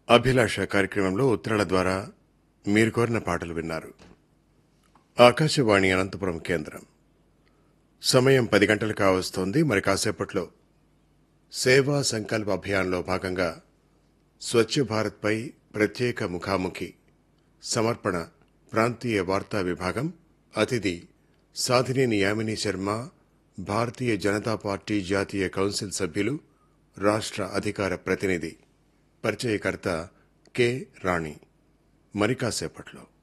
అభిలాష కార్యక్రమంలో ఉత్తరాల ద్వారా మీరు కోరిన పాటలు విన్నారు ఆకాశవాణి అనంతపురం కేంద్రం సమయం పది గంటలు కావస్తోంది మరి కాసేపట్లో సేవా సంకల్ప అభియాన్లో భాగంగా స్వచ్ఛ భారత్పై ప్రత్యేక ముఖాముఖి సమర్పణ ప్రాంతీయ వార్తా విభాగం అతిథి సాధినేని యామిని శర్మ భారతీయ జనతా పార్టీ జాతీయ కౌన్సిల్ సభ్యులు రాష్ట్ర అధికార ప్రతినిధి పరిచయకర్త కె రాణి మరి కాసేపట్లో